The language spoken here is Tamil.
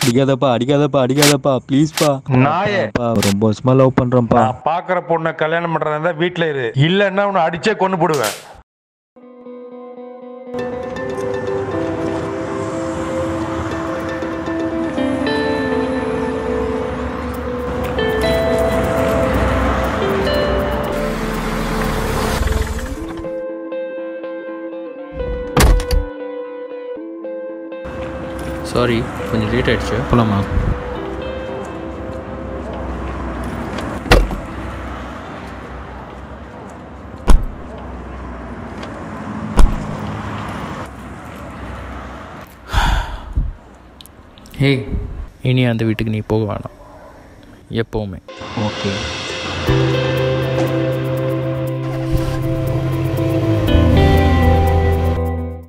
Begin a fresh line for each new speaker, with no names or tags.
அடிக்காதப்பா அடிக்காதப்பா அடிக்காதப்பா ப்ளீஸ்ப்பா
நாயே.
ரொம்ப வருஷமா லவ் பண்றேன்ப்பா
நான் பாக்குற பொண்ணை கல்யாணம் பண்றதா இருந்தா வீட்டுல இரு இல்லன்னா உன்னை அடிச்சே கொண்டு போடுவேன்
சாரி கொஞ்சம் லேட் ஆயிடுச்சு
போலாமா
ஹே இனி அந்த வீட்டுக்கு நீ போக வேணாம் எப்போவுமே
ஓகே